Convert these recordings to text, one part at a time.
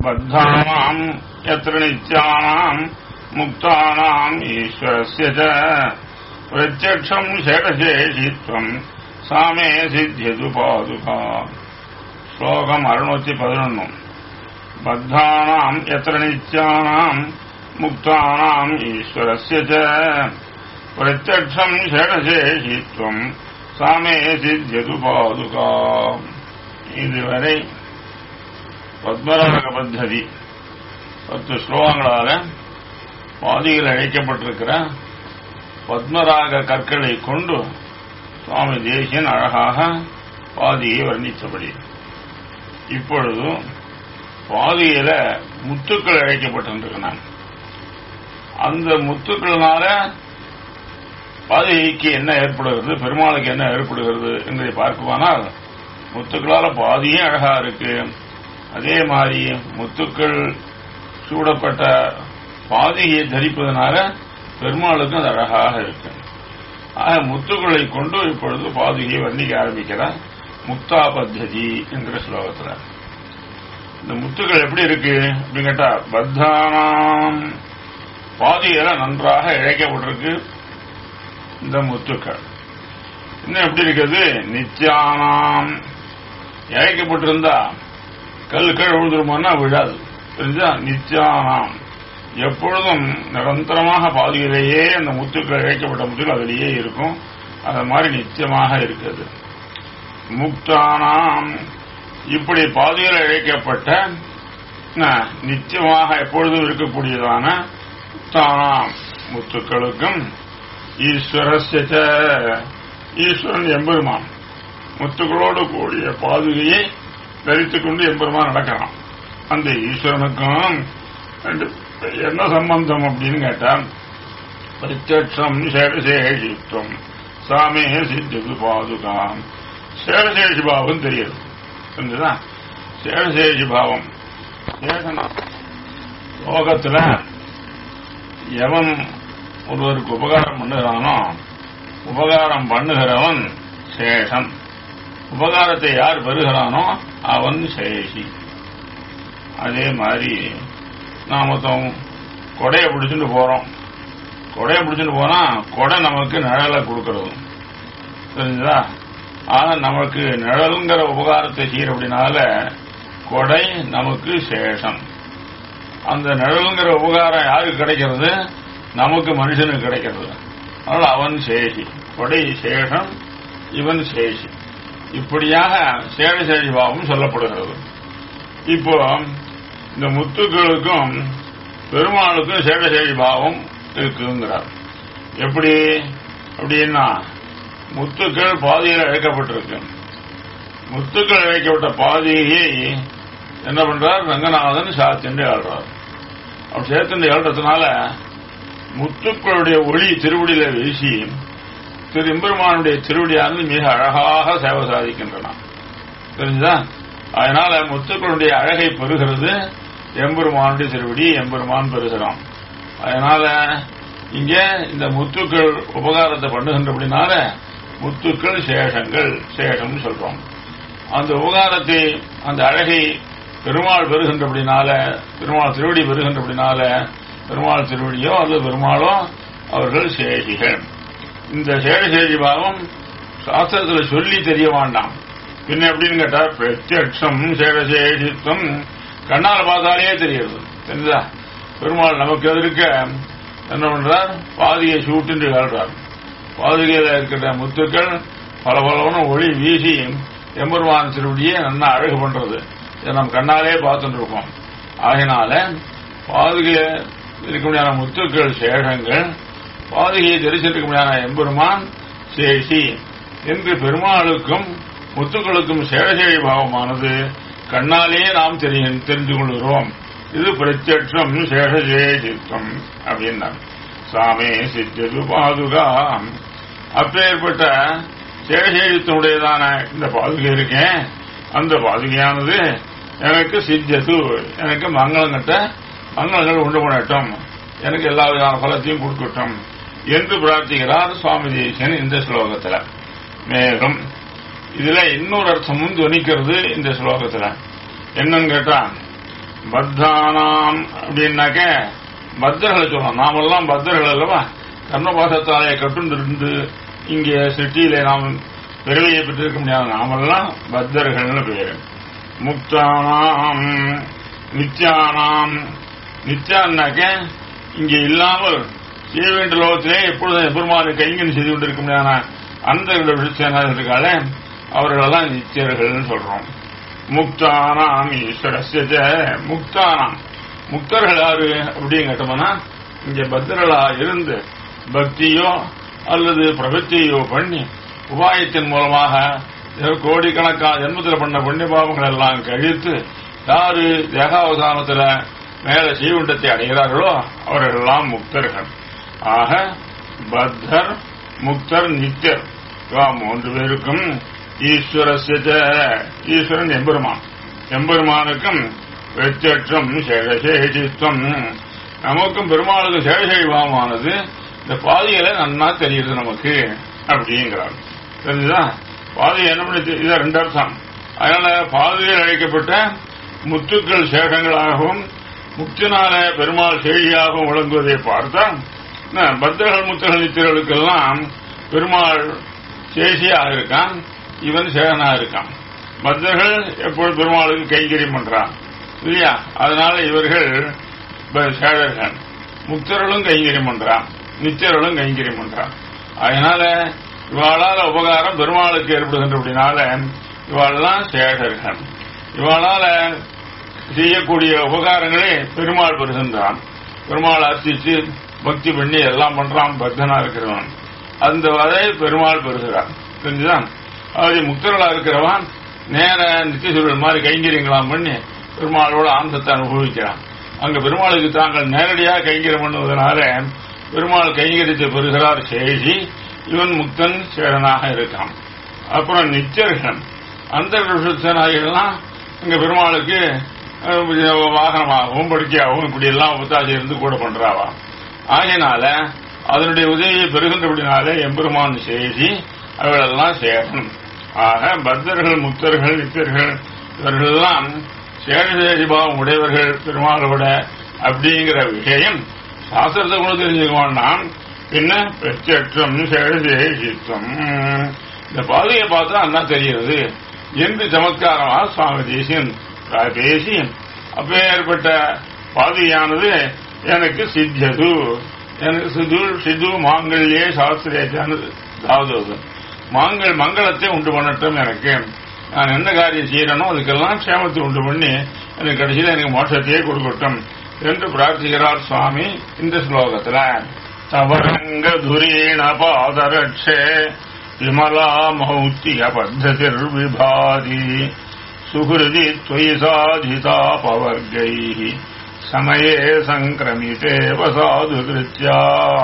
बद्धानाम् यत्र नित्यानाम् मुक्तानाम् ईश्वरस्य च प्रत्यक्षम् षडशेषित्वम् सा मे सिद्ध्यतु पादुका श्लोकम् अरुणूति पदिनொன்னு बद्धानाम् यत्र नित्यानाम् मुक्तानाम् ईश्वरस्य च प्रत्यक्षम् षडशेषित्वम् सा मे सिद्ध्यतु पादुका இதுவரை பத்மராக பத்ததி பத்து ஸ்லோகங்களால பாதியில் அழைக்கப்பட்டிருக்கிற பத்மராக கற்களை கொண்டு சுவாமி தேசியன் அழகாக பாதியை வர்ணித்தபடி இப்பொழுது பாதியில முத்துக்கள் அழைக்கப்பட்டிருக்கின்றன அந்த முத்துக்கள்னால பாதிகைக்கு என்ன ஏற்படுகிறது பெருமாளுக்கு என்ன ஏற்படுகிறது என்பதை பார்க்குமானால் முத்துக்களால பாதியும் அழகா இருக்கு அதே மாதிரி முத்துக்கள் சூடப்பட்ட பாதிகையை தரிப்பதனால பெருமாளுக்கும் அது அழகாக இருக்கு ஆக முத்துக்களை கொண்டு இப்பொழுது பாதுகையை வர்ணிக்க ஆரம்பிக்கிறார் முக்தா பத்ததி என்கிற ஸ்லோகத்தில் இந்த முத்துக்கள் எப்படி இருக்கு அப்படின்னு கேட்டா பத்தானாம் பாதியில நன்றாக இழைக்கப்பட்டிருக்கு இந்த முத்துக்கள் இன்னும் எப்படி இருக்குது நித்தியானாம் இழைக்கப்பட்டிருந்தா கல் கீழ் விழுந்துருமோன்னா விழாது தெரிஞ்சா நித்தியானாம் எப்பொழுதும் நிரந்தரமாக பாதியிலேயே அந்த முத்துக்கள் இழைக்கப்பட்ட முத்துக்கள் அதிலேயே இருக்கும் அது மாதிரி நித்தியமாக இருக்குது முக்தானாம் இப்படி பாதியில் இழைக்கப்பட்ட நித்தியமாக எப்பொழுதும் இருக்கக்கூடியதான முக்தானாம் முத்துக்களுக்கும் ஈஸ்வரஸ்ய ஈஸ்வரன் எம்பெருமான் முத்துக்களோடு கூடிய பாதுகையை தரித்துக் கொண்டு எம்பெருமான் நடக்கிறான் அந்த ஈஸ்வரனுக்கும் என்ன சம்பந்தம் அப்படின்னு கேட்டா பிரத்யட்சம் சேரசேஷித்வம் சாமே சித்தது பாதுகாம் சேரசேஷி பாவம் தெரியுது புரிஞ்சுதா சேரசேஷி பாவம் சேஷனா லோகத்துல எவன் ஒருவருக்கு உபகாரம் பண்ணுகிறானோ உபகாரம் பண்ணுகிறவன் சேஷன் உபகாரத்தை யார் பெறுகிறானோ அவன் சேஷி அதே மாதிரி நான் மொத்தம் கொடையை பிடிச்சிட்டு போறோம் கொடையை பிடிச்சிட்டு போனா கொடை நமக்கு நிழலை கொடுக்கறது தெரிஞ்சுதா ஆனா நமக்கு நிழலுங்கிற உபகாரத்தை செய்யற அப்படின்னால கொடை நமக்கு சேஷம் அந்த நிழலுங்கிற உபகாரம் யாருக்கு கிடைக்கிறது நமக்கு மனுஷனுக்கு கிடைக்கிறது அதனால அவன் சேஷி கொடை சேஷம் இவன் சேஷி இப்படியாக சேஷசேஷி பாவம் சொல்லப்படுகிறது இப்போ இந்த முத்துக்களுக்கும் பெருமாளுக்கும் சேஷசேஷி பாவம் இருக்குங்கிறார் எப்படி அப்படின்னா முத்துக்கள் பாதியில் இழைக்கப்பட்டிருக்கு முத்துக்கள் இழைக்கப்பட்ட பாதியை என்ன பண்றார் ரங்கநாதன் சாத்திண்டு ஆள்றார் அவர் சேர்த்துண்டு ஆள்றதுனால முத்துக்களுடைய ஒளி திருவடியில வீசி திரு எம்பெருமானுடைய திருவடியானது மிக அழகாக சேவை சாதிக்கின்றன தெரிஞ்சுதா அதனால முத்துக்களுடைய அழகை பெறுகிறது எம்பெருமானுடைய திருவடி எம்பெருமான் பெறுகிறோம் அதனால இங்க இந்த முத்துக்கள் உபகாரத்தை பண்ணுகின்றபடினால முத்துக்கள் சேஷங்கள் சேஷம் சொல்றோம் அந்த உபகாரத்தை அந்த அழகை பெருமாள் பெறுகின்றபடினால பெருமாள் திருவடி பெறுகின்றபடினால பெருமாள் திருவடியோ அல்லது பெருமாளோ அவர்கள் சேஷிகள் இந்த சேஷசேஷி பாவம் சாஸ்திரத்தில் சொல்லி தெரிய வேண்டாம் பின்ன எப்படின்னு கேட்டா பிரத்யட்சம் சேஷசேஷித்வம் கண்ணால் பார்த்தாலே தெரியுது தெரியுதா பெருமாள் நமக்கு எதிர்க்க என்ன பண்றார் பாதியை சூட்டு கல்றார் பாதுகையில இருக்கிற முத்துக்கள் பல பலவன ஒளி வீசி எம்பெருமான் திருவடியை நல்லா அழகு பண்றது இதை நம்ம கண்ணாலே பார்த்துட்டு இருக்கோம் ஆகினால பாதுகைய இருக்க முடியாத முத்துக்கள் சேஷங்கள் பாதுகையை தரிசிக்க முடியாத எம்பெருமான் சேஷி என்று பெருமாளுக்கும் முத்துக்களுக்கும் சேஷசேஷி பாவமானது கண்ணாலே நாம் தெரிந்து கொள்கிறோம் இது பிரத்யட்சம் சேஷசேஷித்வம் அப்படின்னா சாமே சித்தது பாதுகா அப்பேற்பட்ட சேஷசேஷித்தனுடையதான இந்த பாதுகை இருக்கேன் அந்த பாதுகையானது எனக்கு சித்தது எனக்கு மங்களம் கட்ட மங்களங்கள் உண்டு பண்ணட்டும் எனக்கு எல்லா விதமான பலத்தையும் கொடுக்கட்டும் என்று பிரார்த்திக்கிறார் சுவாமி தேசியன் இந்த ஸ்லோகத்தில் மேலும் இதுல இன்னொரு அர்த்தமும் துணிக்கிறது இந்த ஸ்லோகத்துல என்னன்னு கேட்டா பத்தானாம் அப்படின்னாக்க பத்தர்களை சொல்லலாம் நாமெல்லாம் பத்தர்கள் அல்லவா கர்ணபாசத்தாலே கட்டுண்டிருந்து இங்கே சிட்டியில நாம் பிறவியை பெற்றிருக்க முடியாது நாமெல்லாம் பத்தர்கள்னு பேரு முக்தானாம் நித்யானாம் நித்யான்னாக்க இங்கே இல்லாமல் செய்ய வேண்டிய லோகத்திலே எப்பொழுதும் பெருமானை கைங்கன் செய்து கொண்டிருக்க முடியாத அந்த விஷயத்திற்கால அவர்களெல்லாம் நித்தியர்கள்னு சொல்றோம் முக்தானாம் ஈஸ்வரஸ்ய முக்தானாம் முக்தர்கள் யாரு அப்படின்னு கேட்டோம்னா இங்க பத்திரலா இருந்து பக்தியோ அல்லது பிரபத்தியோ பண்ணி உபாயத்தின் மூலமாக கோடிக்கணக்கான ஜென்மத்தில் பண்ண புண்ணிய பாவங்கள் எல்லாம் கழித்து யாரு தேகாவதானத்துல மேல சீவுண்டத்தை அடைகிறார்களோ அவர்கள் எல்லாம் முக்தர்கள் ஆக பத்தர் முக்தர் நித்தியர் இவா மூன்று பேருக்கும் ஈஸ்வரஸ்ய ஈஸ்வரன் எம்பெருமான் எம்பெருமானுக்கும் வெற்றற்றம் சேஷேஷித்வம் நமக்கும் பெருமாளுக்கும் சேஷைவாமானது இந்த பாதையில நன்னா தெரியுது நமக்கு அப்படிங்கிறார் தெரிஞ்சுதா பாதை என்ன பண்ணி இதை ரெண்டு அர்த்தம் அதனால பாதையில் அழைக்கப்பட்ட முத்துக்கள் சேஷங்களாகவும் முத்தினால பெருமாள் செழியாகவும் விளங்குவதை பார்த்தா பத்திரர்கள் முத்துகள் நித்திரர்களுக்கெல்லாம் பெருமாள் சேஷியாக இருக்கான் இவன் சேகனா இருக்கான் பக்தர்கள் எப்பொழுது பெருமாளுக்கு கைங்கரியம் பண்றான் இல்லையா அதனால இவர்கள் சேடர்கள் முக்தர்களும் கைங்கரியம் பண்றான் நித்தியர்களும் கைங்கரியம் பண்றான் அதனால இவாளால உபகாரம் பெருமாளுக்கு ஏற்படுகின்றபடினால இவாளெல்லாம் சேடர்கள் இவாளால செய்யக்கூடிய உபகாரங்களே பெருமாள் பெறுகின்றான் பெருமாள் அர்ச்சிச்சு பக்தி பண்ணி எல்லாம் பண்றான் பக்தனா இருக்கிறவன் அந்த வரை பெருமாள் பெறுகிறான் தெரிஞ்சுதான் அதாவது முக்தர்களா இருக்கிறவன் நேர நித்தியசூழல் மாதிரி கைங்கரியங்களாம் பண்ணி பெருமாளோட ஆனந்தத்தை அனுபவிக்கிறான் அங்க பெருமாளுக்கு தாங்கள் நேரடியாக கைங்கரியம் பண்ணுவதனால பெருமாள் கைங்கரியத்தை பெறுகிறார் சேஷி இவன் முக்தன் சேரனாக இருக்கான் அப்புறம் நித்தியர்கள் அந்த விஷயத்தினாலாம் இங்க பெருமாளுக்கு வாகனமாகவும் படுக்கையாகவும் இப்படி எல்லாம் ஒத்தாசி இருந்து கூட பண்றாவா ஆகையினால அதனுடைய உதவியை பெறுகின்றபடினாலே எம்பெருமான் சேஷி அவர்களெல்லாம் சேரணும் ஆக பக்தர்கள் முக்தர்கள் நித்தியர்கள் இவர்களெல்லாம் சேஷேஷிபாவம் உடையவர்கள் பெருமாளோட அப்படிங்கிற விஷயம் சாஸ்திரத்தை கூட தெரிஞ்சுக்க வேண்டாம் பின்ன பிரத்யட்சம் சேஷேஷித்வம் இந்த பாதையை பார்த்தா அண்ணா தெரிகிறது என்று சமத்காரமாக சுவாமி தேசியன் பேசி அப்பேற்பட்ட பாதையானது எனக்கு சித்தது எனக்கு சிது சிது மாங்கல்யே சாஸ்திரேச்சானது அதாவது மாங்கள் மங்களத்தை உண்டு பண்ணட்டும் எனக்கு நான் என்ன காரியம் செய்யறனோ அதுக்கெல்லாம் க்ஷேமத்தை உண்டு பண்ணி எனக்கு கடைசியில் எனக்கு மோட்சத்தையே கொடுக்கட்டும் என்று பிரார்த்திக்கிறார் சுவாமி இந்த ஸ்லோகத்துல தவரங்க துரீண பாதரட்சே விமலா மௌத்திக பத்ததிர் விபாதி சுகிருதி त्वयि சாதிதா பவர்கை சமயே சங்கிரமிதே வசாது கிருத்யா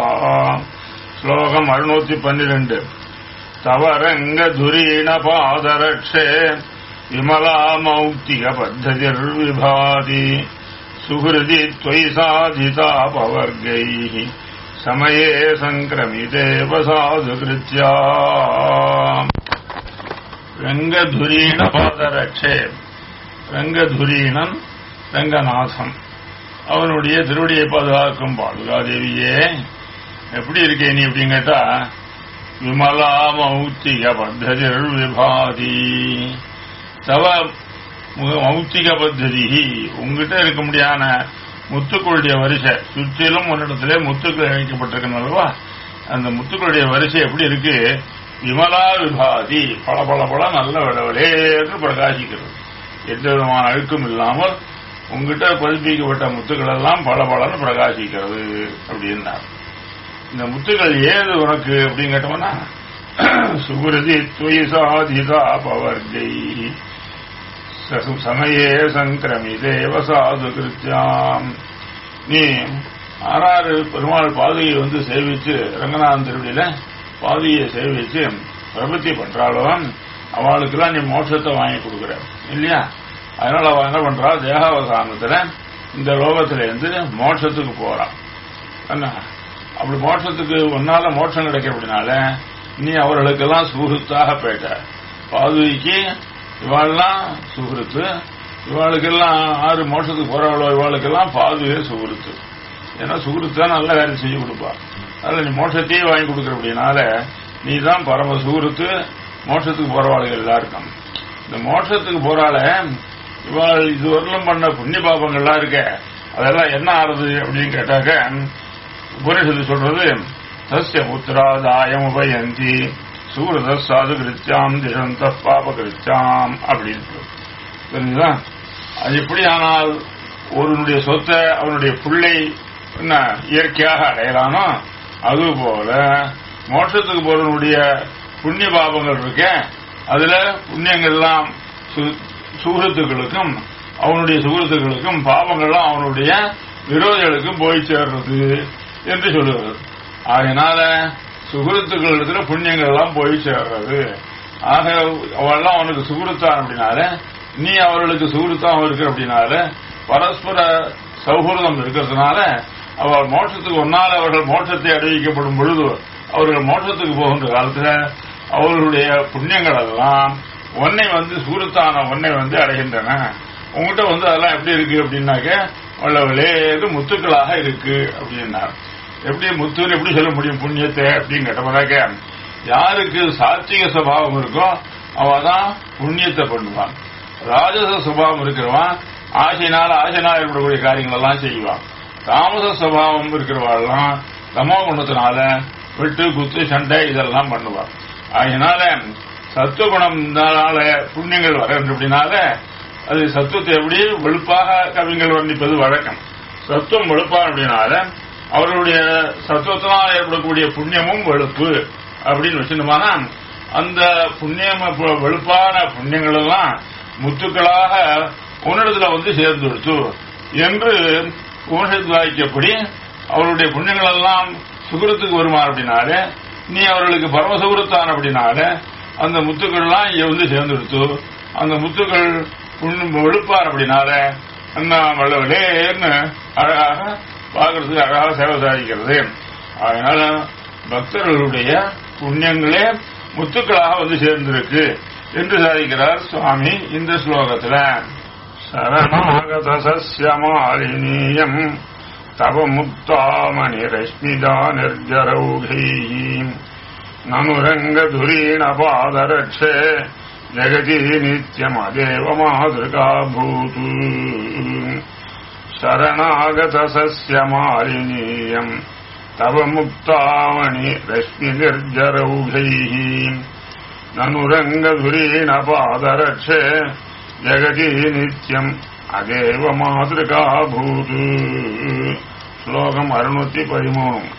ஸ்லோகம் அறுநூத்தி பன்னிரண்டு தவரங்க துரீண பாதரட்சே விமலா மௌக்திக பத்ததிர் விபாதி சுகிருதி त्वयि சாதிதா பவர்கை சமயே சங்கிரமிதேவ சாது கிருத்யா ரங்கதுரீண பாதரட்சே ரங்கதுரீணன் ரங்கநாதன் அவனுடைய திருவடியை பாதுகாக்கும் பாதுகாதேவியே எப்படி இருக்கே நீ அப்படின்னு கேட்டா விமலா மௌத்திக பத்ததிர் விபாதி தவ மௌத்திக பத்ததி உங்ககிட்ட இருக்க முடியாத முத்துக்களுடைய வரிசை சுற்றிலும் உன்னிடத்திலே முத்துக்கள் இணைக்கப்பட்டிருக்கணும் அல்லவா அந்த முத்துக்களுடைய வரிசை எப்படி இருக்கு விமலா விபாதி பல பல பல நல்ல விடவலேன்னு பிரகாசிக்கிறது எந்த விதமான அழுக்கும் இல்லாமல் உங்ககிட்ட பதிப்பிக்கப்பட்ட முத்துக்கள் எல்லாம் பல பலன்னு பிரகாசிக்கிறது அப்படின்னார் இந்த முத்துக்கள் ஏது உனக்கு அப்படின்னு கேட்டோம்னா சுகுருதி துவயி சாதிதா பவர்கை சமயே சங்கிரமிதேவ சாது கிருத்தியாம் நீ ஆறாறு பெருமாள் பாதையை வந்து சேவிச்சு ரங்கநாதன் திருவடியில பாதையை சேவிச்சு பிரபத்தி பண்றாலும் அவளுக்கெல்லாம் நீ மோட்சத்தை வாங்கி கொடுக்குற இல்லையா அதனால அவ என்ன பண்றா தேகாவசானத்துல இந்த லோகத்துல இருந்து மோட்சத்துக்கு போறான் என்ன அப்படி மோட்சத்துக்கு ஒன்னால மோட்சம் கிடைக்க அப்படினால நீ அவர்களுக்கெல்லாம் சுகிருத்தாக போயிட்ட பாதுகைக்கு இவாள்லாம் சுகிருத்து இவாளுக்கெல்லாம் ஆறு மோட்சத்துக்கு போறவளோ இவாளுக்கெல்லாம் பாதுகே சுகுருத்து ஏன்னா சுகுருத்து தான் நல்ல காரியம் செஞ்சு கொடுப்பா அதனால நீ மோட்சத்தையே வாங்கி கொடுக்குற அப்படின்னால நீ தான் பரம சுகுருத்து மோட்சத்துக்கு போறவாளுகள் எல்லாருக்கும் இந்த மோட்சத்துக்கு போறாள இவாள் இதுவரையிலும் பண்ண புண்ணிய பாபங்கள்லாம் இருக்க அதெல்லாம் என்ன ஆறுது அப்படின்னு கேட்டாக்க உபனிஷத்து சொல்றது தஸ்ய புத்திராதாயம் உபயந்தி சூரத சாது கிருத்தியாம் திசந்த பாப கிருத்தியாம் அப்படின்னு தெரிஞ்சுதா அது எப்படி ஆனால் ஒருவனுடைய சொத்தை அவனுடைய பிள்ளை என்ன இயற்கையாக அடையலானோ அதுபோல மோட்சத்துக்கு போறவனுடைய புண்ணிய பாபங்கள் இருக்க அதுல புண்ணியங்கள்லாம் சு- சுகிருத்துக்களுக்கும் அவனுடைய சுகிருத்துக்களுக்கும் பாவங்கள்லாம் அவனுடைய விரோதிகளுக்கும் போய் சேர்றது என்று சொல்லுகிறது ஆகையினால சுகிருத்துக்கள் இடத்துல புண்ணியங்கள் எல்லாம் போய் சேர்றது ஆக அவெல்லாம் அவனுக்கு சுகிருத்தான் அப்படின்னால நீ அவர்களுக்கு சுகிருத்தான் இருக்கிற அப்படின்னால பரஸ்பர சௌஹൃதம் இருக்கிறதுனால அவள் மோட்சத்துக்கு ஒன்னால் அவர்கள் மோட்சத்தை அடைவிக்கப்படும் பொழுது அவர்கள் மோட்சத்துக்கு போகின்ற காலத்துல அவர்களுடைய புண்ணியங்கள் எல்லாம் ஒன்னை வந்து சுகுருத்தான ஒன்னை வந்து அடைகின்றன உங்ககிட்ட வந்து அதெல்லாம் எப்படி இருக்கு அப்படின்னாக்க உள்ள விளையது முத்துக்களாக இருக்கு அப்படின்னார் எப்படி முத்துன்னு எப்படி சொல்ல முடியும் புண்ணியத்தை அப்படின்னு கேட்டப்படாக்க யாருக்கு சாத்விக சுபாவம் இருக்கோ அவ தான் புண்ணியத்தை பண்ணுவான் ராஜச சுபாவம் இருக்கிறவன் ஆசையினால ஆசைனால் ஏற்படக்கூடிய காரியங்கள் எல்லாம் செய்வான் தாமச சுபாவம் இருக்கிறவாள்லாம் தமோ குணத்தினால வெட்டு குத்து சண்டை இதெல்லாம் பண்ணுவான் அதனால சத்துவகுணம்னால புண்ணியங்கள் வர அப்படின்னால அது சத்துவத்தை எப்படி வெளுப்பாக கவிஞர்கள் வர்ணிப்பது வழக்கம் சத்துவம் வெளுப்பா அப்படின்னால அவர்களுடைய சத்துவத்தினால் ஏற்படக்கூடிய புண்ணியமும் வெளுப்பு அப்படின்னு வச்சிருந்தோம்னா அந்த புண்ணியம் அப்ப வெளுப்பான புண்ணியங்கள் எல்லாம் முத்துக்களாக உன்னிடத்துல வந்து சேர்ந்துடுத்து என்று உபனிஷத்து வாக்கியப்படி அவருடைய புண்ணியங்கள் எல்லாம் சுகுரத்துக்கு வருமா அப்படின்னாலே நீ அவர்களுக்கு பரம சுகுரத்தான் அப்படின்னால அந்த முத்துக்கள்லாம் இங்க வந்து சேர்ந்துடுத்து அந்த முத்துக்கள் புண்ணியம் வெளுப்பார் அப்படின்னால அண்ணா வல்லவலேன்னு அழகாக பார்க்கறதுக்கு அழகாக சேவை சாதிக்கிறது அதனால பக்தர்களுடைய புண்ணியங்களே முத்துக்களாக வந்து சேர்ந்திருக்கு என்று சாதிக்கிறார் சுவாமி இந்த ஸ்லோகத்துல சரணாகத சசியமாலினீயம் தவ முக்தாமணி ரஷ்மிதா நிர்ஜரௌகை நனுரங்கதுரீண பாதரட்சே ஜெகதி நித்யமதேவ மாதృకా பூது शरणागत सस्यमालिनीयम् तव मुक्तामणि रश्मिनिर्जरौघैः ननु रङ्गधुरीण पादरक्षे जगति नित्यम् अदेव मातृका भूत् श्लोकम् अरुणुति பதிமூணு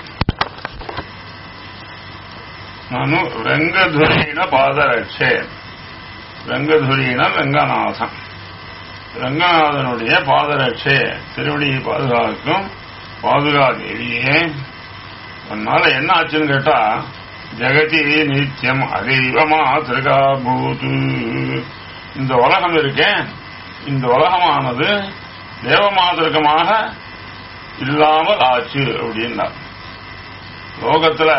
நனு ரங்கதுரீண பாதரட்சே ரங்கதுரீண ரங்கநாதன் ரங்கநாதனுடைய பாதரட்சே திருவடியை பாதுகாக்கும் பாதுகா தேவியே அதனால என்ன ஆச்சுன்னு கேட்டா ஜெகதி நித்தியம் அதெய்வ மாத்திருகா பூது இந்த உலகம் இருக்கேன் இந்த உலகமானது தேவமாதிருக்கமாக இல்லாமல் ஆச்சு அப்படின்னா லோகத்துல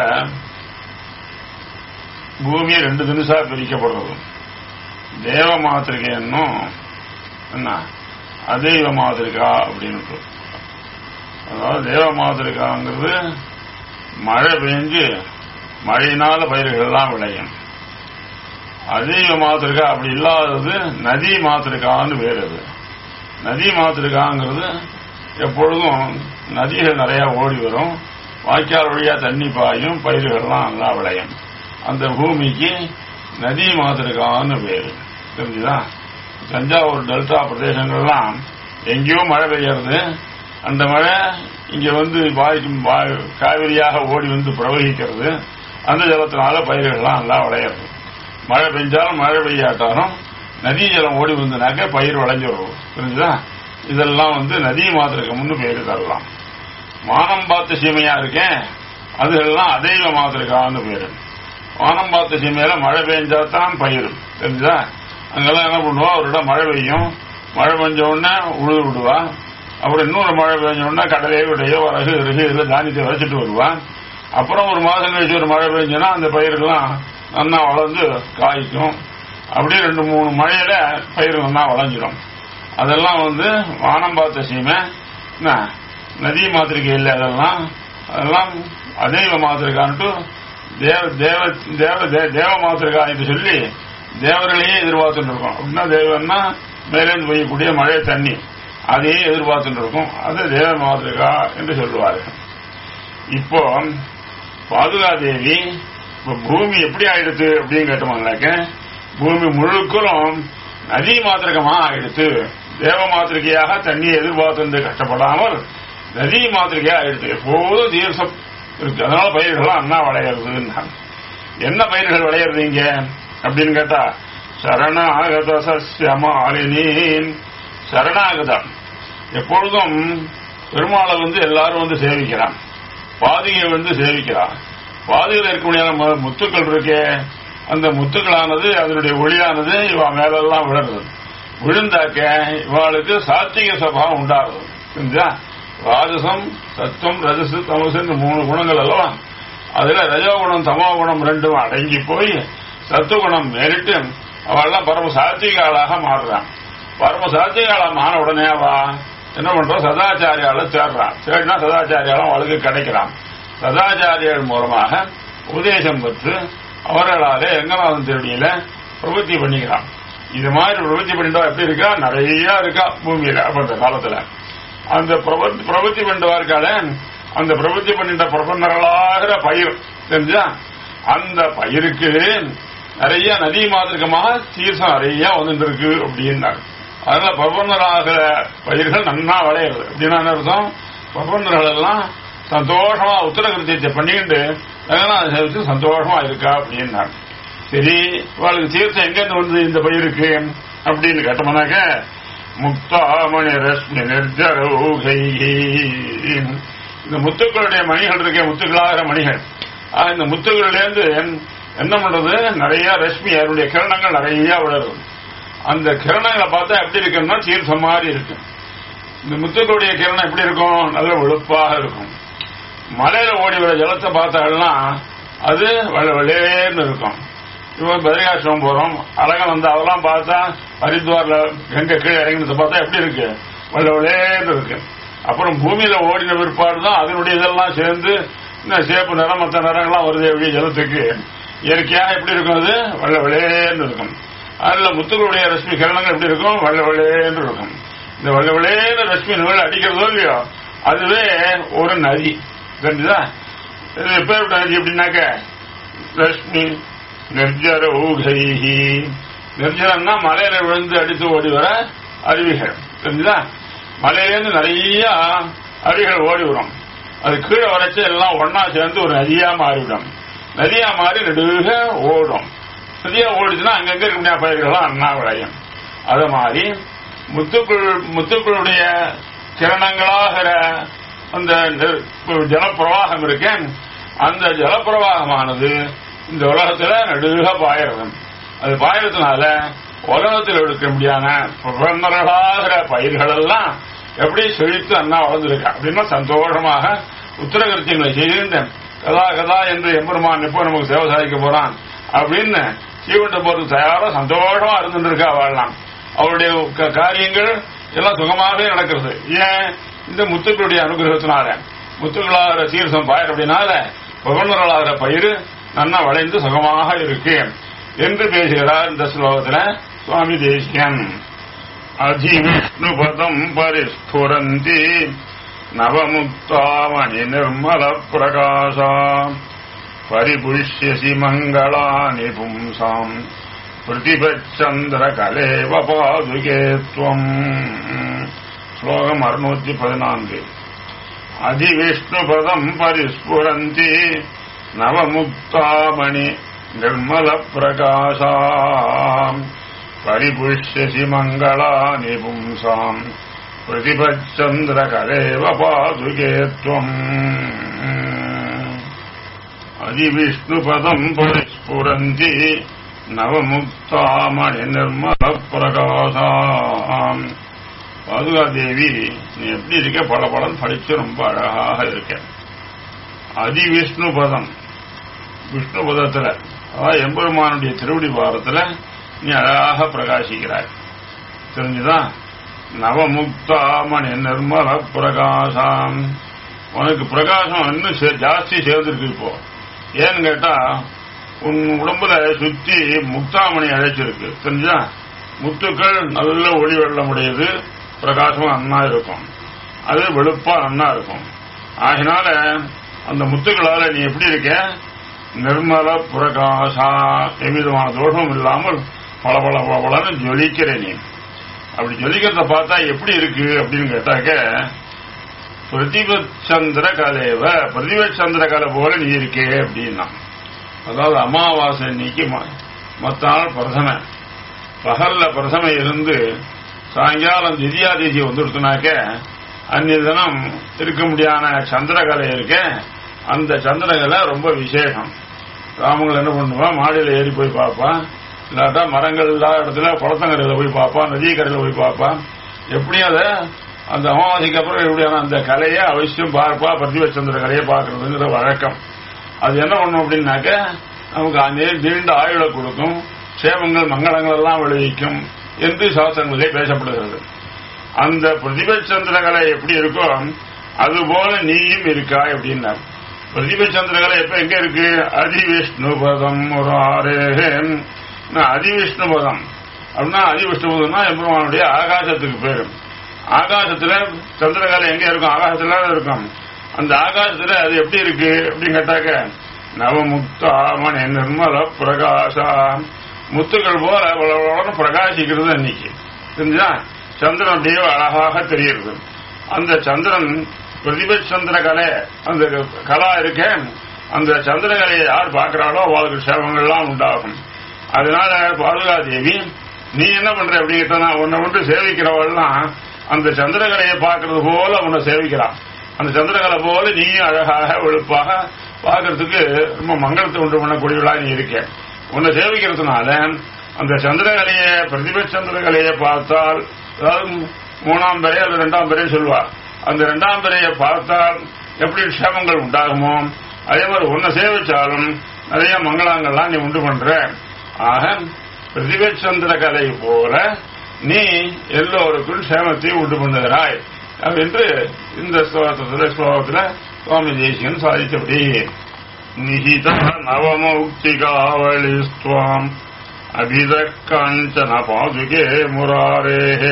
பூமி ரெண்டு தினசா பிரிக்கப்படுறது தேவ மாத்திரிகை என்னும் என்ன அதெய்வ மாதிரிகா அப்படின்னு அதாவது தேவ மாதிரிகாங்கிறது மழை பெஞ்சு மழையினால பயிர்கள்லாம் விளையும் அதெய்வ மாதிரிகா அப்படி இல்லாதது நதி மாதிரிகான்னு வேறு அது நதி மாதிரிகாங்கிறது எப்பொழுதும் நதிகள் நிறைய ஓடி வரும் வாய்க்கால் வழியா தண்ணி பாயும் பயிர்கள்லாம் நல்லா விளையும் அந்த பூமிக்கு நதி மாதிரிகான்னு பேரு தெரிஞ்சுதா தஞ்சாவூர் டெல்டா பிரதேசங்கள்லாம் எங்கேயோ மழை பெய்யறது அந்த மழை இங்க வந்து பாய்க்கும் பா- காவிரியாக ஓடி வந்து பிரவகிக்கிறது அந்த ஜலத்தினால பயிர்கள்லாம் நல்லா விளையிறது மழை பெஞ்சாலும் மழை பெய்யாட்டாலும் நதி ஜலம் ஓடி வந்தனாக்க பயிர் விளைஞ்சிடும் புரிஞ்சுதா இதெல்லாம் வந்து நதி மாதிரிகம்னு பேரு தரலாம் வானம் பார்த்த சீமையா இருக்கேன் அதுகள்லாம் அதெய்வ மாதிரிகான்னு பேரு வானம் பார்த்த சீமையில மழை பெஞ்சா தான் பயிர் தெரிஞ்சுதா அங்கெல்லாம் என்ன பண்ணுவா ஒரு இடம் மழை பெய்யும் மழை பெஞ்ச உடனே உழுது விடுவா அப்புறம் இன்னொரு மழை பெஞ்ச உடனே கடலையோ விடையோ வரகு இருகு இதில் தானியத்தை வச்சுட்டு வருவான் அப்புறம் ஒரு மாதம் கழிச்சு ஒரு மழை பெஞ்சுன்னா அந்த பயிரெல்லாம் நல்லா வளர்ந்து காய்க்கும் அப்படியே ரெண்டு மூணு மழையில பயிர் நல்லா வளைஞ்சிடும் அதெல்லாம் வந்து வானம் பார்த்த சீமை என்ன, நதி மாத்திரிக்கை இல்லை அதெல்லாம் அதெல்லாம் அதெய்வ மாத்திரிக்கான்ட்டு தேவ தேவ தேவ தே- தேவ மாத்திரிகா என்று சொல்லி தேவர்களையே எதிர்பார்த்துட்டு இருக்கோம் அப்படின்னா தேவன்னா மேலேந்து பெய்யக்கூடிய மழை தண்ணி அதையே எதிர்பார்த்துட்டு இருக்கும் அது தேவ மாத்திரிகா என்று சொல்லுவார்கள் இப்போ பாதுகா தேவி இப்ப பூமி எப்படி ஆயிடுத்து அப்படின்னு கேட்டோம்னாக்க பூமி முழுக்களும் நதி மாத்திரகமா ஆயிடுத்து தேவ மாத்திரிகையாக தண்ணியை எதிர்பார்த்து கஷ்டப்படாமல் நதி மாத்திரிகையா ஆயிடுத்து எப்போதும் தீர்சம் இருக்கு அதனால பயிர்கள்லாம் அண்ணா விளையிறதுன்னாங்க என்ன பயிர்கள் விளையிறது இங்க அப்படின்னு கேட்டா சரணாகத சசியமாலினீன் சரணாகதம் எப்பொழுதும் பெருமாளை வந்து எல்லாரும் வந்து சேவிக்கிறான் பாதிகை வந்து சேவிக்கிறான் பாதியில் இருக்கக்கூடிய நம்ம முத்துக்கள் இருக்கே அந்த முத்துக்களானது அதனுடைய ஒளியானது இவ மேலெல்லாம் விழுறது விழுந்தாக்க இவாளுக்கு சாத்விக சபாவம் உண்டாகிறது புரிஞ்சா ராஜசம் சத்துவம் ரஜசு தமசு இந்த மூணு குணங்கள் அல்லவா அதுல ரஜோகுணம் தமோ குணம் ரெண்டும் அடங்கி போய் சத்துவகுணம் மேலிட்டு அவள்லாம் பரம சாத்விக ஆளாக மாறுறான் பரம சாத்விக ஆளா மாற உடனே அவா என்ன பண்றோம் சதாச்சாரியால சேர்றான் சேர்னா சதாச்சாரியாலும் அவளுக்கு கிடைக்கிறான் சதாச்சாரியர் மூலமாக உபதேசம் பெற்று அவர்களாலே எங்கநாதன் திருடியில பிரபத்தி பண்ணிக்கிறான் இது மாதிரி பிரபத்தி பண்ணிட்டா எப்படி இருக்கா நிறைய இருக்கா பூமியில அப்ப அந்த காலத்துல அந்த பிரபத்தி பிரபத்தி பண்ணிட்டா இருக்காள அந்த பிரபத்தி பண்ணிட்ட பிரபன்னர்களாகிற பயிர் தெரிஞ்சா அந்த பயிருக்கு நிறைய நதி மாதிரிகமாக தீர்த்தம் நிறைய வந்துட்டு இருக்கு அப்படின்னாரு அதனால பிரபன்னராகிற பயிர்கள் நன்னா விளையிறது அப்படின்னா என்ன அர்த்தம் பிரபன்னர்கள் எல்லாம் சந்தோஷமா உத்தரகிருத்தியத்தை பண்ணிட்டு ரங்கநாத சேவிச்சு சந்தோஷமா இருக்கா அப்படின்னாரு சரி இவளுக்கு தீர்த்தம் எங்கிருந்து வந்தது இந்த பயிருக்கு அப்படின்னு கேட்டோம்னாக்க முக்தாமணி ரஷ்மி நிர்ஜரௌகை இந்த முத்துக்களுடைய மணிகள் இருக்க முத்துக்களாகிற மணிகள் ஆ, இந்த முத்துக்களிலேருந்து என்ன பண்றது நிறைய ரஷ்மி அதனுடைய கிரணங்கள் நிறைய விழுறது அந்த கிரணங்களை பார்த்தா எப்படி இருக்குன்னா தீர்த்தம் மாதிரி இருக்கு இந்த முத்துக்களுடைய கிரணம் எப்படி இருக்கும் நல்ல வெளுப்பாக இருக்கும் மலையில ஓடி வர ஜலத்தை பார்த்தாங்கன்னா அது வெள்ள வெள்ளேன்னு இருக்கும் இவன் பத்ரிகாசிரமம் போறோம் அழகன் வந்து அதெல்லாம் பார்த்தா ஹரித்வார்ல எங்க கீழே இறங்கினதை பார்த்தா எப்படி இருக்கு வெள்ள வெள்ளேன்னு இருக்கு அப்புறம் பூமியில ஓடின பிற்பாடு தான் அதனுடைய இதெல்லாம் சேர்ந்து இந்த சேப்பு நிறம் மற்ற நிறங்கள்லாம் வருது எப்படி ஜலத்துக்கு இயற்கையாக எப்படி இருக்கும் அது வெள்ள வெள்ளேன்னு இருக்கும் அதுல முத்துக்களுடைய ரஷ்மி கிரணங்கள் எப்படி இருக்கும் வெள்ள வெள்ளேன்னு இருக்கும் இந்த வெள்ள வெள்ளேன்னு ரஷ்மி நூல் அடிக்கிறதோ இல்லையோ அதுவே ஒரு நதி தெரிஞ்சுதா இது எப்பேற்பட்ட நதி எப்படின்னாக்க ரஷ்மி நிர்ஜர ஊகைஹி நிர்ஜரம்னா மலையில விழுந்து அடித்து ஓடி வர அருவிகள் தெரிஞ்சுதா மலையிலேருந்து நிறைய அருவிகள் ஓடி வரும் அது கீழே வரைச்சு எல்லாம் ஒன்னா சேர்ந்து ஒரு நதியா மாறிவிடும் நதியா மாறி நெடுக ஓடும் நதியா ஓடிச்சுன்னா அங்கங்க இருக்க முடியாத பயிர்கள்லாம் அண்ணா விளையும் அது மாதிரி முத்துக்குள் முத்துக்களுடைய கிரணங்களாகிற அந்த நெ- ஜலப்பிரவாகம் இருக்கேன் அந்த ஜலப்பிரவாகமானது இந்த உலகத்துல நடுக பாயிறது அது பாயறதுனால உலகத்தில் எடுக்க முடியாத பிரபந்தர்களாகிற பயிர்கள் எல்லாம் எப்படி செழித்து அண்ணா வளர்ந்துருக்கா அப்படின்னா சந்தோஷமாக உத்தரகருத்தியங்களை செய்திருந்தேன் கதா கதா என்று எம்பெருமான் எப்போ நமக்கு சேவை சாதிக்க போறான் அப்படின்னு சீவண்ட போறது தயாரா சந்தோஷமா இருந்துட்டு இருக்கா வாழலாம் அவருடைய க- காரியங்கள் எல்லாம் சுகமாகவே நடக்கிறது ஏன் இந்த முத்துக்களுடைய அனுகிரகத்தினால முத்துக்களாகிற தீர்த்தம் பாயர் அப்படின்னால பகவன்களாகிற பயிர் நன்னா வளைந்து சுகமாக இருக்கு என்று பேசுகிறார் இந்த ஸ்லோகத்துல சுவாமி தேசியன் அதிவிஷ்ணுபதம் பரிஸ்புரந்தி நவமுக்தாமணி நிர்மல பிரகாசா பரிபுஷ்யசி மங்களானி பும்சாம் பிரதிபச்சந்திர கலேவ பாதுகே துவம் ஸ்லோகம் அறுநூத்தி பதினான்கு அதிவிஷ்ணுபதம் பரிஸ்புரந்தி நவமுக்தாமணி நிர்மல பிரகாசா பரிபுஷ்யசி மங்களானி பும்சாம் பிரதிபச்சந்திர கலேவ பாதுகே துவம் அதிவிஷ்ணுபதம் பரிஸ்புரந்தி நவமுக்தாமணி நிர்மல பிரகாசாம் பாதுகா தேவி நீ எப்படி இருக்க பல படம் படிச்சு ரொம்ப அழகாக இருக்க அதிவிஷ்ணு பதம் விஷ்ணு பதத்துல அதாவது எம்பெருமானுடைய திருவடி பாரத்துல நீ அழகாக பிரகாசிக்கிறாய் தெரிஞ்சுதா நவமுக்தாமணி நிர்மல பிரகாசம் உனக்கு பிரகாசம் இன்னும் சே- ஜாஸ்தி சேர்ந்திருக்கு இப்போ ஏன்னு கேட்டா உன் உடம்புல சுத்தி முக்தாமணி அழைச்சிருக்கு தெரிஞ்சா முத்துக்கள் நல்ல ஒளி வெள்ளமுடையது பிரகாசமா நன்னா இருக்கும் அது வெளுப்பா நன்னா இருக்கும் ஆகினால அந்த முத்துக்களால நீ எப்படி இருக்க நிர்மல பிரகாசா எவ்விதமான தோஷமும் இல்லாமல் பல பல பலன்னு ஜொலிக்கிற நீ அப்படி ஜொலிக்கிறத பார்த்தா எப்படி இருக்கு அப்படின்னு கேட்டாக்க பிரதிபச்சந்திர கலைவ பிரதிபச்சந்திர கலை போல நீ இருக்கே அப்படின்னா அதாவது அமாவாசை இன்னைக்கு ம- மத்த நாள் பிரதம பகல்ல பிரதம இருந்து சாயங்காலம் திதியாதிசி வந்துடுத்துனாக்க அந்நிய தினம் இருக்க முடியாத சந்திரகலை இருக்க அந்த சந்திரகலை ரொம்ப விசேஷம் ராமங்கள் என்ன பண்ணுவான் மாடியில ஏறி போய் பார்ப்பான் இல்லாட்டா மரங்கள் இல்லாத இடத்துல குளத்தங்கரையில போய் பார்ப்பான் நதி கரையில போய் பார்ப்பான் எப்படியும் அதை அந்த அமாவாசைக்கு அப்புறம் எப்படியான அந்த கலையை அவசியம் பார்ப்பா பிரதிபச்சந்திர கலையை பார்க்கறதுங்கிற வழக்கம் அது என்ன பண்ணும் அப்படின்னாக்க நமக்கு அந்த நீண்ட ஆயுளை கொடுக்கும் சேவங்கள் மங்களங்கள் எல்லாம் விளைவிக்கும் என்று சாஸ்திரங்களிலே பேசப்படுகிறது அந்த பிரதிபச்சந்திரகலை எப்படி இருக்கோ அதுபோல நீயும் இருக்காய் அப்படின்னார் பிரதிபச்சந்திரகலை எப்ப எங்க இருக்கு அதிவிஷ்ணுபதம் ஒரு ஆரேகன் அதிவிஷ்ணுபதம் அப்படின்னா அதிவிஷ்ணுபதம்னா எம்பெருமானுடைய ஆகாசத்துக்கு பேரு ஆகாசத்துல சந்திரகலை எங்க இருக்கும் ஆகாசத்துல தான் இருக்கும் அந்த ஆகாசத்துல அது எப்படி இருக்கு அப்படின்னு கேட்டாக்க நவமுக்தாமணி நிர்மல பிரகாசா முத்துக்கள் போல வளவளன்னு பிரகாசிக்கிறது அன்னைக்கு தெரிஞ்சா சந்திரன் அப்படியே அழகாக தெரிகிறது அந்த சந்திரன் பிரதிப சந்திர கலை அந்த கலா இருக்க அந்த சந்திரகலையை யார் பார்க்கிறாளோ அவளுக்கு சேவங்கள்லாம் உண்டாகும் அதனால பாதுகா தேவி நீ என்ன பண்ற அப்படின்னு கேட்டா உன்னை வந்து சேவிக்கிறவள்லாம் அந்த சந்திரகலையை பார்க்கறது போல உன்னை சேவிக்கிறான் அந்த சந்திரகலை போல நீயும் அழகாக வெளுப்பாக பார்க்கறதுக்கு ரொம்ப மங்களத்தை உண்டு பண்ணக்கூடியவளா நீ இருக்க உன்னை சேவிக்கிறதுனால அந்த சந்திரகலையை பிரதிப சந்திரகலையை பார்த்தால் அதாவது மூணாம் பிறை அல்லது ரெண்டாம் பிறை சொல்வார் அந்த ரெண்டாம் பிறையை பார்த்தால் எப்படி க்ஷேமங்கள் உண்டாகுமோ அதே மாதிரி உன்னை சேவிச்சாலும் நிறைய மங்களாங்கள்லாம் நீ உண்டு பண்ற ஆக பிரதிபச்சந்திர கலை போல நீ எல்லோருக்கும் சேமத்தை உண்டு பண்ணுகிறாய் என்று இந்த ஸ்லோகத்துல ஸ்லோகத்துல சுவாமி தேசிகன் சாதித்தபடி நிஹித நவமௌக்திகாவளிஸ்துவாம் அபித காஞ்சன பாதுகே முராரேः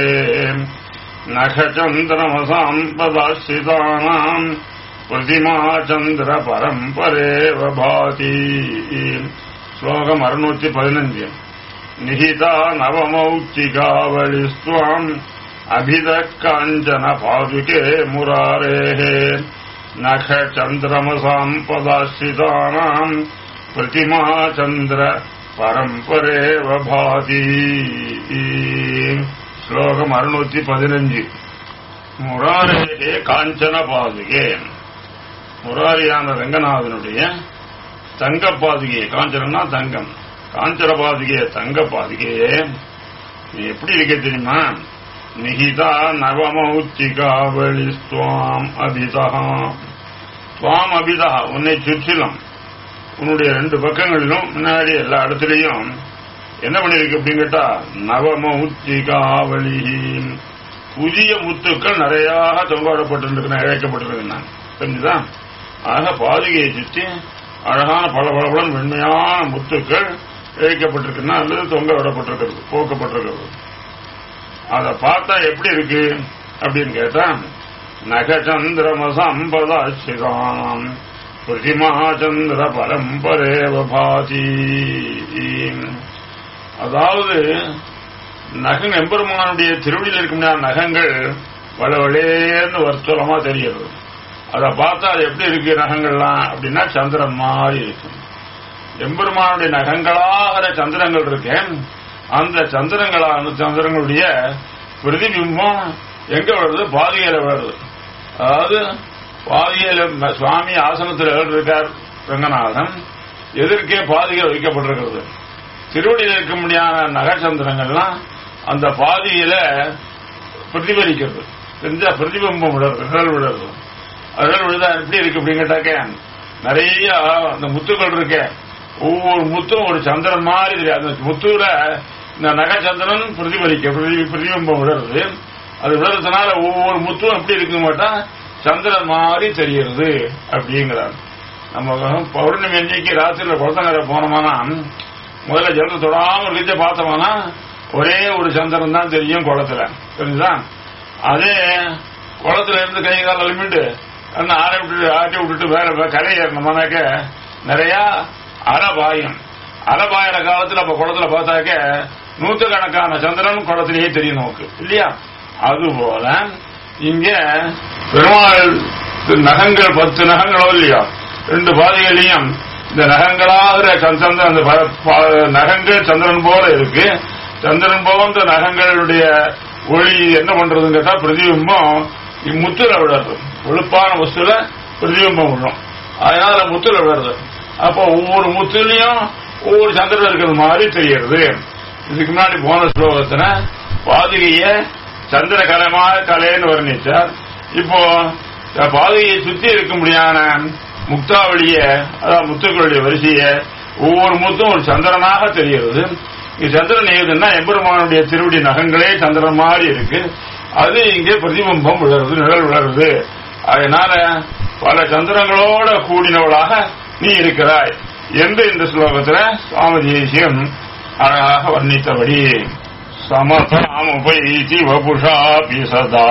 நகச்சந்திரமசாம் பதாசிதானாம் பிரதிமா சந்திர பரம்பரேவ பாதி ஸ்லோகம் அறுநூத்தி பதினஞ்சு நிஹிதா நவமௌக்திகாவளிஸ்துவாம் அபித காஞ்சன பாதுகே முராரேः நகச்சந்திரமசாம் பதாசிதானாம் பிரதிமா சந்திர பரம்பரேவ பாதி ஸ்லோகம் அறுநூத்தி பதினஞ்சு முராரே காஞ்சன பாதுகே முராரியான ரங்கநாதனுடைய தங்க பாதுகையே காஞ்சனா தங்கம் காஞ்சன பாதுகையே தங்க பாதுகையே நீ எப்படி இருக்க தெரியுமா நிகிதா நவமௌத்திகாவளி ஸ்துவாம் அபிதா துவாம் அபிதா உன்னை சுற்றிலும் உன்னுடைய ரெண்டு பக்கங்களிலும் முன்னாடி எல்லா இடத்துலையும் என்ன பண்ணிருக்கு அப்படின்னு கேட்டா நவமௌத்திகாவளி புதிய முத்துக்கள் நிறையாக தொங்கோடப்பட்டிருக்கிற இழைக்கப்பட்டிருக்கின்றன தெரிஞ்சுதா ஆக பாதுகையை சுற்றி அழகான பல பலபலன் வெண்மையான முத்துக்கள் இழைக்கப்பட்டிருக்குன்னா அல்லது தொங்க விடப்பட்டிருக்கிறது போக்கப்பட்டிருக்கிறது அதை பார்த்தா எப்படி இருக்கு அப்படின்னு கேட்டா நகச்சந்திரமசம்பதாசிதாம் பிரதிமாச்சந்திர பரம்பரேவ பாதி அதாவது நகங்க எம்பெருமானுடைய திருவடியில் இருக்கும் நகங்கள் வளவளேன்னு வர்த்தலமா தெரிகிறது அதை பார்த்தா அது எப்படி இருக்கு நகங்கள்லாம் அப்படின்னா சந்திரன் மாதிரி இருக்கு எம்பெருமானுடைய நகங்களாகிற சந்திரங்கள் இருக்கேன் அந்த சந்திரங்களான சந்திரங்களுடைய பிரதிபிம்பம் எங்க வருது பாதியில வருது அதாவது பாதியில சுவாமி ஆசனத்தில் இருக்கார் ரங்கநாதன் எதிர்க்கே பாதிகள் வைக்கப்பட்டிருக்கிறது திருவடியில் இருக்க முடியாத நகச்சந்திரங்கள்லாம் அந்த பாதியில பிரதிபலிக்கிறது தெரிஞ்ச பிரதிபிம்பம் விடுறது நிழல் விடுறது நிழல் விழுதா எப்படி இருக்கு அப்படின்னு கேட்டாக்க நிறைய அந்த முத்துக்கள் இருக்க ஒவ்வொரு முத்தும் ஒரு சந்திரன் மாதிரி தெரியாது அந்த முத்துல இந்த நகச்சந்திரன் பிரதிபலிக்க பிரதி பிரதிபிம்பம் விடுறது அது விழுறதுனால ஒவ்வொரு முத்தும் எப்படி இருக்கு மாட்டா சந்திரன் மாதிரி தெரியுது அப்படிங்கிறார் நம்ம பௌர்ணமி அன்னைக்கு ராத்திரியில குளத்தங்கரை போனோமானா முதல்ல ஜலத்தை தொடாம இருக்க பார்த்தோம்னா ஒரே ஒரு சந்திரன் தான் தெரியும் குளத்துல தெரிஞ்சுதா அதே குளத்துல இருந்து கை கால அலுமிட்டு அந்த ஆரை விட்டுட்டு ஆட்டி விட்டுட்டு வேற வே- கரை ஏறணுமானாக்க நிறைய அலை பாயும் அலை பாயிற காலத்துல அப்ப குளத்துல பார்த்தாக்க நூற்றுக்கணக்கான சந்திரன் குளத்திலேயே தெரியும் நமக்கு இல்லையா அதுபோல இங்க பெருமாள் நகங்கள் பத்து நகங்களோ இல்லையா ரெண்டு பாதைகளையும் இந்த நகங்களாகிற சந்திரன் அந்த ப- ப- நகங்கள் சந்திரன் போல இருக்கு சந்திரன் போன்ற நகங்களுடைய ஒளி என்ன பண்றதுன்னு கேட்டா பிரதிபிம்பம் முத்துல விடுறது வெளுப்பான வஸ்துல பிரதிபிம்பம் விடும் அதனால முத்துல விடுறது அப்போ ஒவ்வொரு முத்துலயும் ஒவ்வொரு சந்திரன் இருக்கிறது மாதிரி தெரியுது இதுக்கு முன்னாடி போன ஸ்லோகத்துல பாதுகைய சந்திர கலைமா கலைன்னு வர்ணிச்சார் இப்போ இந்த பாதுகையை சுத்தி இருக்க முடியாத முக்தாவளிய அதாவது முத்துக்களுடைய வரிசைய ஒவ்வொரு முத்தும் ஒரு சந்திரனாக தெரிகிறது இது சந்திரன் ஏதுன்னா எம்பெருமானுடைய திருவடி நகங்களே சந்திரன் மாதிரி இருக்கு அது இங்கே பிரதிபிம்பம் விழருது நிழல் விழருது அதனால பல சந்திரங்களோட கூடினவளாக நீ இருக்கிறாய் என்று இந்த ஸ்லோகத்துல சுவாமி தேசியம் அழகாக வர்ணித்தபடி சமதாமுபைதி வபுஷாபி சதா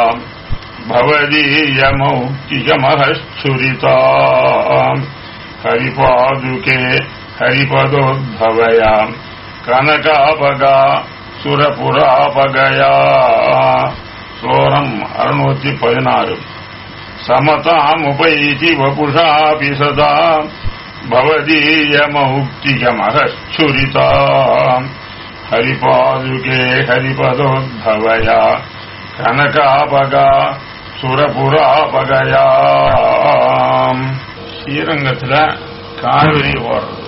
भवदीयमौक्तिकमहच्छुरिताम् हरिपादुके हरिपदोद्भवयाम् कनकापगा சுரபுராபகயா ஸ்லோரம் அறுநூத்தி பதினாறு சமதாம் உபைதி வபுஷாபி சதா பவதீயமௌக்திகமகச்சுரிதா ஹரிபாதுகே ஹரிபதோத்பவயா கனகாபகா சுரபுராபகயா ஸ்ரீரங்கத்துல காவிரி ஓடுறது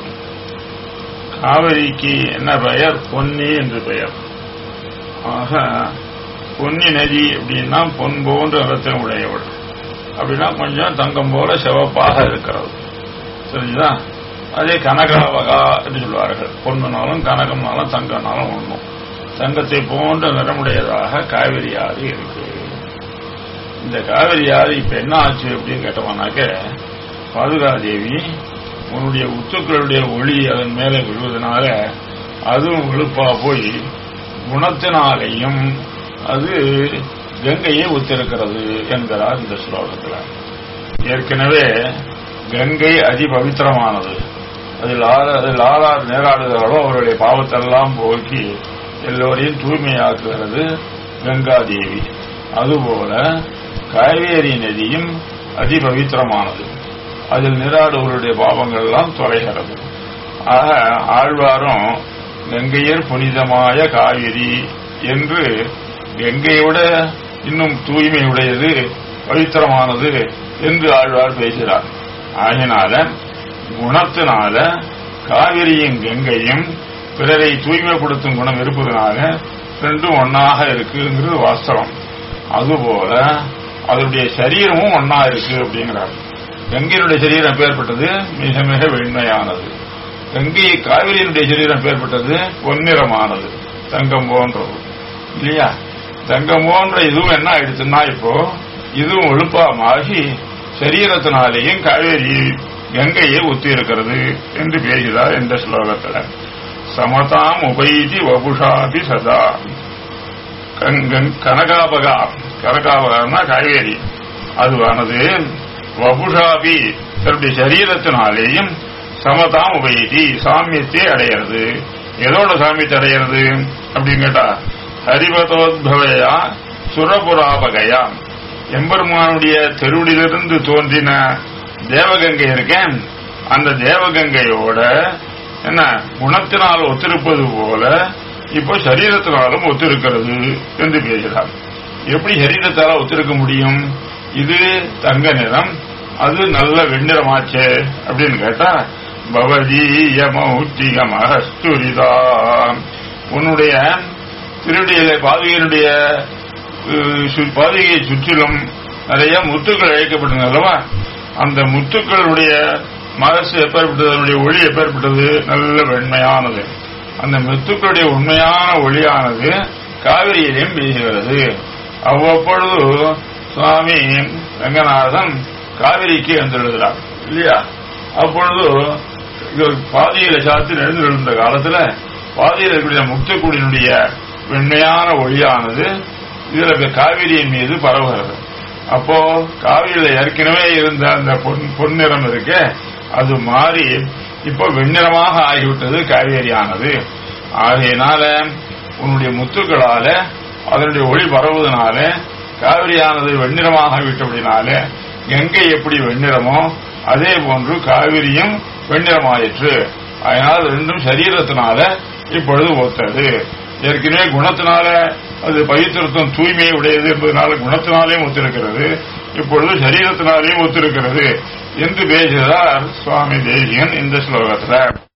காவிரிக்கு என்ன பெயர் பொன்னி என்று பெயர் ஆக பொன்னி நதி அப்படின்னா பொன் போன்ற நிறத்தை உடையவள் அப்படின்னா கொஞ்சம் தங்கம் போல சிவப்பாக இருக்கிறது சரிங்களா அதே கனகாவகா என்று சொல்வார்கள் பொண்ணுனாலும் கனகம்னாலும் தங்கம்னாலும் ஒண்ணும் தங்கத்தை போன்ற நிறமுடையதாக காவிரி ஆறு இருக்கு இந்த காவிரி ஆறு இப்ப என்ன ஆச்சு அப்படின்னு கேட்டோம்னாக்க பாதுகாதேவி உன்னுடைய உத்துக்களுடைய ஒளி அதன் மேலே விழுவதனால அதுவும் வெளுப்பா போய் குணத்தினாலேயும் அது கங்கையை ஒத்திருக்கிறது என்கிறார் இந்த ஸ்லோகத்தில் ஏற்கனவே கங்கை அதி பவித்திரமானது அதில் ஆறு அதில் ஆறாறு நேராடுகளோ அவருடைய பாவத்தெல்லாம் போக்கி எல்லோரையும் தூய்மையாக்குகிறது கங்காதேவி அதுபோல காவேரி நதியும் அதி பவித்திரமானது அதில் நீராடுவருடைய பாவங்கள் எல்லாம் தொலைகிறது ஆக ஆழ்வாரும் கங்கையர் புனிதமாய காவிரி என்று கங்கையை விட இன்னும் தூய்மை உடையது பவித்திரமானது என்று ஆழ்வார் பேசுகிறார் ஆகினால குணத்தினால காவிரியும் கங்கையும் பிறரை தூய்மைப்படுத்தும் குணம் இருப்பதனால ரெண்டும் ஒன்னாக இருக்குங்கிறது வாஸ்தவம் அதுபோல அதனுடைய சரீரமும் ஒன்னா இருக்கு அப்படிங்கிறார் கங்கையினுடைய சரீரம் எப்பேற்பட்டது மிக மிக வெண்மையானது கங்கை காவிரியினுடைய சரீரம் எப்பேற்பட்டது பொன்னிறமானது தங்கம் போன்றது இல்லையா தங்கம் போன்ற இதுவும் என்ன ஆயிடுச்சுன்னா இப்போ இதுவும் ஒழுப்பாமாகி சரீரத்தினாலேயும் காவேரி கங்கையை ஒத்தி இருக்கிறது என்று பேசுகிறார் இந்த ஸ்லோகத்துல சமதாம் உபைதி வபுஷாபி சதா கங்கன் கனகாபகா கனகாபகம்னா காவேரி அதுவானது வபுஷாபி தன்னுடைய சரீரத்தினாலேயும் சமதாம் உபயதி சாமியத்தை அடையிறது எதோட சாமியத்தை அடையிறது அப்படின்னு கேட்டா ஹரிபதோத்பவையா சுரபுராபகையா எம்பெருமானுடைய தெருவிலிருந்து தோன்றின தேவகங்கை இருக்கேன் அந்த தேவகங்கையோட என்ன குணத்தினால் ஒத்திருப்பது போல இப்போ சரீரத்தினாலும் ஒத்திருக்கிறது என்று பேசுகிறார் எப்படி சரீரத்தால ஒத்திருக்க முடியும் இது தங்க நிறம் அது நல்ல வெண்ணிறமாச்சே அப்படின்னு கேட்டா பவதீயமௌத்திகமஹஸ்துரிதா உன்னுடைய திருடியில பாதுகையினுடைய பாதுகையை சுற்றிலும் நிறைய முத்துக்கள் அழைக்கப்பட்டது அல்லவா அந்த முத்துக்களுடைய மகசு எப்பேற்பட்டது அதனுடைய ஒளி எப்பேற்பட்டது நல்ல வெண்மையானது அந்த முத்துக்களுடைய உண்மையான ஒளியானது காவிரியிலையும் பேசுகிறது அவ்வப்பொழுது சுவாமி ரங்கநாதன் காவிரிக்கு எழுந்துள்ளார் இல்லையா அப்பொழுது இவர் பாதியில சாத்தி எழுந்திருந்த காலத்துல பாதியில் இருக்கக்கூடிய முக்தக்குடியினுடைய வெண்மையான ஒளியானது இதுல காவிரியின் மீது பரவுகிறது அப்போ காவிரியில ஏற்கனவே இருந்த அந்த பொன் பொன்னிறம் இருக்கு அது மாறி இப்போ வெண்ணிறமாக ஆகிவிட்டது காவேரியானது ஆகையினால உன்னுடைய முத்துக்களால அதனுடைய ஒளி பரவுவதனால காவிரியானது வெண்ணிறமாக விட்டபடினால கங்கை எப்படி வெண்ணிறமோ அதே போன்று காவிரியும் வெண்ணிறமாயிற்று அதனால் ரெண்டும் சரீரத்தினால இப்பொழுது ஒத்தது ஏற்கனவே குணத்தினால அது பவித்திருத்தம் தூய்மை உடையது என்பதனால குணத்தினாலே ஒத்திருக்கிறது இப்பொழுது சரீரத்தினாலேயும் ஒத்திருக்கிறது என்று பேசுகிறார் சுவாமி தேசியன் இந்த ஸ்லோகத்தில்